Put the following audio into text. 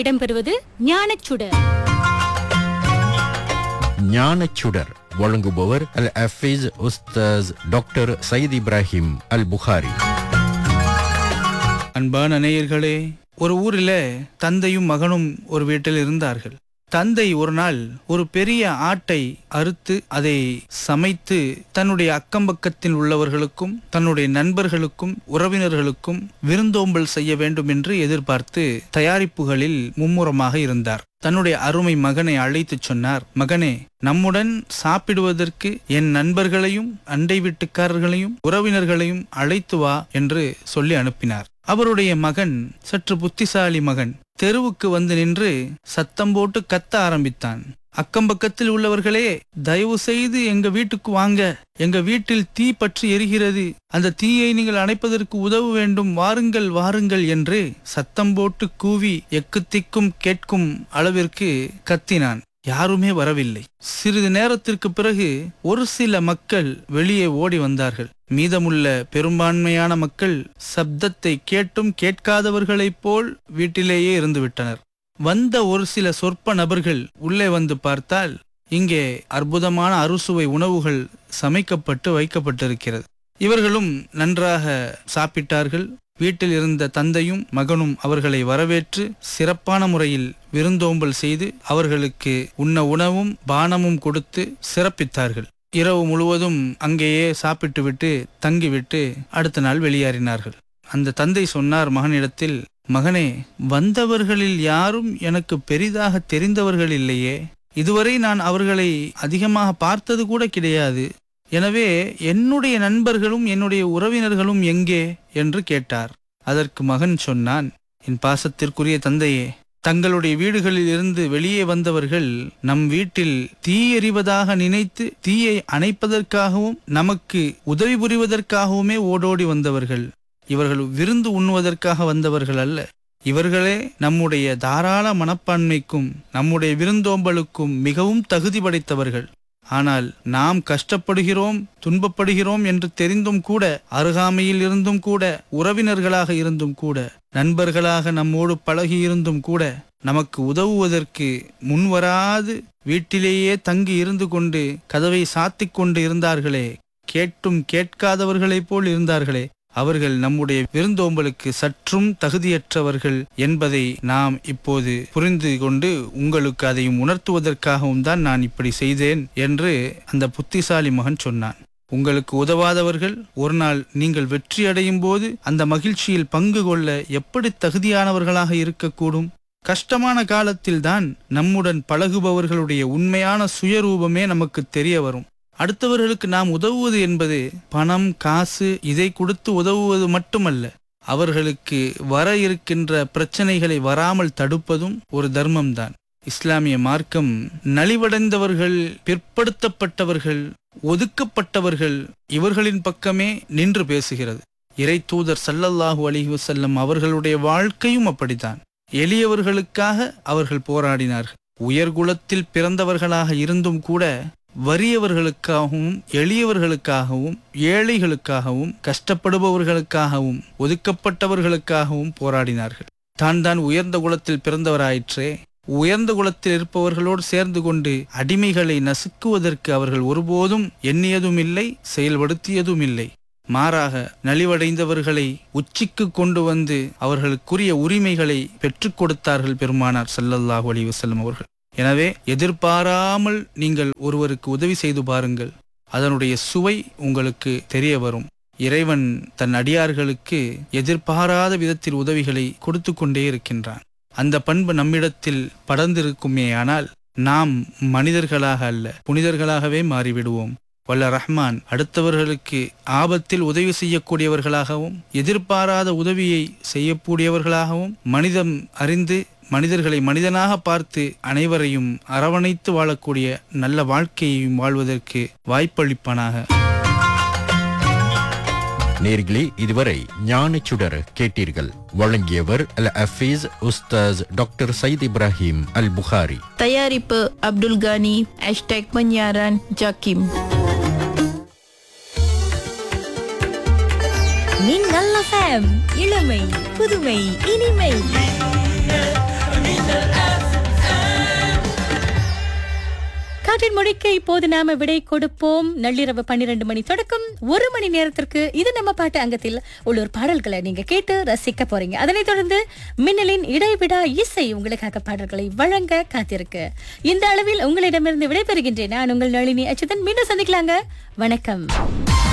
இடம்பெறுவது ஞானச்சுடர் ஞானச்சுடர் வழங்குபவர் அல் அஃபீஸ் உஸ்தாஸ் டாக்டர் சயீத் இப்ராஹிம் அல் புகாரி அன்பான நேயர்களே ஒரு ஊரில் தந்தையும் மகனும் ஒரு வீட்டில் இருந்தார்கள் தந்தை ஒரு நாள் ஒரு பெரிய ஆட்டை அறுத்து அதை சமைத்து தன்னுடைய அக்கம்பக்கத்தில் உள்ளவர்களுக்கும் தன்னுடைய நண்பர்களுக்கும் உறவினர்களுக்கும் விருந்தோம்பல் செய்ய வேண்டும் என்று எதிர்பார்த்து தயாரிப்புகளில் மும்முரமாக இருந்தார் தன்னுடைய அருமை மகனை அழைத்துச் சொன்னார் மகனே நம்முடன் சாப்பிடுவதற்கு என் நண்பர்களையும் அண்டை வீட்டுக்காரர்களையும் உறவினர்களையும் அழைத்து வா என்று சொல்லி அனுப்பினார் அவருடைய மகன் சற்று புத்திசாலி மகன் தெருவுக்கு வந்து நின்று சத்தம் போட்டு கத்த ஆரம்பித்தான் அக்கம்பக்கத்தில் உள்ளவர்களே தயவு செய்து எங்க வீட்டுக்கு வாங்க எங்க வீட்டில் தீ பற்றி எரிகிறது அந்த தீயை நீங்கள் அணைப்பதற்கு உதவ வேண்டும் வாருங்கள் வாருங்கள் என்று சத்தம் போட்டு கூவி எக்கு திக்கும் கேட்கும் அளவிற்கு கத்தினான் யாருமே வரவில்லை சிறிது நேரத்திற்கு பிறகு ஒரு சில மக்கள் வெளியே ஓடி வந்தார்கள் மீதமுள்ள பெரும்பான்மையான மக்கள் சப்தத்தை கேட்டும் கேட்காதவர்களைப் போல் வீட்டிலேயே இருந்துவிட்டனர் வந்த ஒரு சில சொற்ப நபர்கள் உள்ளே வந்து பார்த்தால் இங்கே அற்புதமான அறுசுவை உணவுகள் சமைக்கப்பட்டு வைக்கப்பட்டிருக்கிறது இவர்களும் நன்றாக சாப்பிட்டார்கள் வீட்டில் இருந்த தந்தையும் மகனும் அவர்களை வரவேற்று சிறப்பான முறையில் விருந்தோம்பல் செய்து அவர்களுக்கு உண்ண உணவும் பானமும் கொடுத்து சிறப்பித்தார்கள் இரவு முழுவதும் அங்கேயே சாப்பிட்டுவிட்டு தங்கிவிட்டு அடுத்த நாள் வெளியேறினார்கள் அந்த தந்தை சொன்னார் மகனிடத்தில் மகனே வந்தவர்களில் யாரும் எனக்கு பெரிதாக தெரிந்தவர்கள் இல்லையே இதுவரை நான் அவர்களை அதிகமாக பார்த்தது கூட கிடையாது எனவே என்னுடைய நண்பர்களும் என்னுடைய உறவினர்களும் எங்கே என்று கேட்டார் அதற்கு மகன் சொன்னான் என் பாசத்திற்குரிய தந்தையே தங்களுடைய வீடுகளில் இருந்து வெளியே வந்தவர்கள் நம் வீட்டில் தீ எறிவதாக நினைத்து தீயை அணைப்பதற்காகவும் நமக்கு உதவி புரிவதற்காகவுமே ஓடோடி வந்தவர்கள் இவர்கள் விருந்து உண்ணுவதற்காக வந்தவர்கள் அல்ல இவர்களே நம்முடைய தாராள மனப்பான்மைக்கும் நம்முடைய விருந்தோம்பலுக்கும் மிகவும் தகுதி படைத்தவர்கள் ஆனால் நாம் கஷ்டப்படுகிறோம் துன்பப்படுகிறோம் என்று தெரிந்தும் கூட அருகாமையில் இருந்தும் கூட உறவினர்களாக இருந்தும் கூட நண்பர்களாக நம்மோடு பழகியிருந்தும் கூட நமக்கு உதவுவதற்கு முன்வராது வீட்டிலேயே தங்கி இருந்து கொண்டு கதவை சாத்திக் கொண்டு இருந்தார்களே கேட்டும் கேட்காதவர்களைப் போல் இருந்தார்களே அவர்கள் நம்முடைய விருந்தோம்பலுக்கு சற்றும் தகுதியற்றவர்கள் என்பதை நாம் இப்போது புரிந்து கொண்டு உங்களுக்கு அதையும் உணர்த்துவதற்காகவும் தான் நான் இப்படி செய்தேன் என்று அந்த புத்திசாலி மகன் சொன்னான் உங்களுக்கு உதவாதவர்கள் ஒரு நாள் நீங்கள் வெற்றி அடையும் போது அந்த மகிழ்ச்சியில் பங்கு கொள்ள எப்படி தகுதியானவர்களாக இருக்கக்கூடும் கஷ்டமான காலத்தில்தான் நம்முடன் பழகுபவர்களுடைய உண்மையான சுயரூபமே நமக்கு தெரிய வரும் அடுத்தவர்களுக்கு நாம் உதவுவது என்பது பணம் காசு இதை கொடுத்து உதவுவது மட்டுமல்ல அவர்களுக்கு வர இருக்கின்ற பிரச்சனைகளை வராமல் தடுப்பதும் ஒரு தர்மம்தான் இஸ்லாமிய மார்க்கம் நலிவடைந்தவர்கள் பிற்படுத்தப்பட்டவர்கள் ஒதுக்கப்பட்டவர்கள் இவர்களின் பக்கமே நின்று பேசுகிறது இறை தூதர் சல்லல்லாஹு அலிஹி வசல்லம் அவர்களுடைய வாழ்க்கையும் அப்படித்தான் எளியவர்களுக்காக அவர்கள் போராடினார்கள் உயர்குலத்தில் பிறந்தவர்களாக இருந்தும் கூட வறியவர்களுக்காகவும் எளியவர்களுக்காகவும் ஏழைகளுக்காகவும் கஷ்டப்படுபவர்களுக்காகவும் ஒதுக்கப்பட்டவர்களுக்காகவும் போராடினார்கள் தான் தான் உயர்ந்த குலத்தில் பிறந்தவராயிற்றே உயர்ந்த குலத்தில் இருப்பவர்களோடு சேர்ந்து கொண்டு அடிமைகளை நசுக்குவதற்கு அவர்கள் ஒருபோதும் எண்ணியதும் இல்லை செயல்படுத்தியதும் இல்லை மாறாக நலிவடைந்தவர்களை உச்சிக்கு கொண்டு வந்து அவர்களுக்குரிய உரிமைகளை பெற்றுக் கொடுத்தார்கள் பெருமானார் சல்லல்லாஹு அலைஹி வஸல்லம் அவர்கள் எனவே எதிர்பாராமல் நீங்கள் ஒருவருக்கு உதவி செய்து பாருங்கள் அதனுடைய சுவை உங்களுக்கு தெரிய வரும் இறைவன் தன் அடியார்களுக்கு எதிர்பாராத விதத்தில் உதவிகளை கொடுத்து கொண்டே இருக்கின்றான் அந்த பண்பு நம்மிடத்தில் படர்ந்திருக்குமே ஆனால் நாம் மனிதர்களாக அல்ல புனிதர்களாகவே மாறிவிடுவோம் வல்ல ரஹ்மான் அடுத்தவர்களுக்கு ஆபத்தில் உதவி செய்யக்கூடியவர்களாகவும் எதிர்பாராத உதவியை செய்யக்கூடியவர்களாகவும் மனிதம் அறிந்து மனிதர்களை மனிதனாக பார்த்து அனைவரையும் அரவணைத்து வாழக்கூடிய நல்ல வாழ்க்கையையும் வாழ்வதற்கு வாய்ப்பளிப்பானாக நேர்களே இதுவரை ஞானச்சுடர் கேட்டீர்கள் வழங்கியவர் அல் அஃபீஸ் உஸ்தாஸ் டாக்டர் சயீத் இப்ராஹிம் அல் புகாரி தயாரிப்பு அப்துல் கானி ஹேஷ்டேக் பன்யாரான் ஜாக்கிம் மின்னல் எஃப்எம் இளமை புதுமை இனிமை உலகத்தின் மொழிக்கு இப்போது நாம விடை கொடுப்போம் நள்ளிரவு பன்னிரண்டு மணி தொடக்கம் ஒரு மணி நேரத்திற்கு இது நம்ம பாட்டு அங்கத்தில் உள்ளூர் பாடல்களை நீங்க கேட்டு ரசிக்க போறீங்க அதனைத் தொடர்ந்து மின்னலின் இடைவிடா இசை உங்களுக்காக பாடல்களை வழங்க காத்திருக்கு இந்த அளவில் உங்களிடமிருந்து விடைபெறுகின்றேன் நான் உங்கள் நளினி அச்சுதன் மீண்டும் சந்திக்கலாங்க வணக்கம்